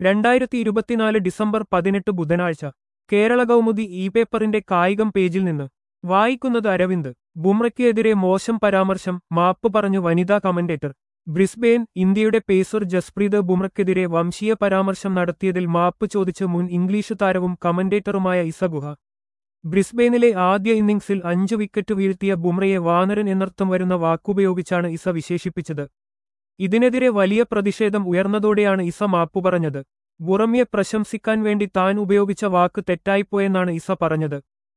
രണ്ടായിരത്തി ഇരുപത്തിനാല് ഡിസംബർ പതിനെട്ട് ബുധനാഴ്ച കേരള കൗമുദി ഇ പേപ്പറിന്റെ കായികം പേജിൽ നിന്ന് വായിക്കുന്നത് അരവിന്ദ് ബുംറയ്ക്കെതിരെ മോശം പരാമർശം മാപ്പ് പറഞ്ഞു വനിതാ കമന്റേറ്റർ ബ്രിസ്ബെയിൻ ഇന്ത്യയുടെ പേസർ ജസ്പ്രീത് ബുംറയ്ക്കെതിരെ വംശീയ പരാമർശം നടത്തിയതിൽ മാപ്പ് ചോദിച്ച് മുൻ ഇംഗ്ലീഷ് താരവും കമന്റേറ്ററുമായ ഇസഗുഹ ബ്രിസ്ബെയിനിലെ ആദ്യ ഇന്നിംഗ്സിൽ അഞ്ചു വിക്കറ്റ് വീഴ്ത്തിയ ബുംറയെ വാനരൻ എന്നർത്ഥം വരുന്ന വാക്കുപയോഗിച്ചാണ് ഇസ വിശേഷിപ്പിച്ചത് ഇതിനെതിരെ വലിയ പ്രതിഷേധം ഉയർന്നതോടെയാണ് ഇസ മാപ്പു പറഞ്ഞത് ബുറമിയെ പ്രശംസിക്കാൻ വേണ്ടി താൻ ഉപയോഗിച്ച വാക്ക് തെറ്റായിപ്പോയെന്നാണ് ഇസ പറഞ്ഞത്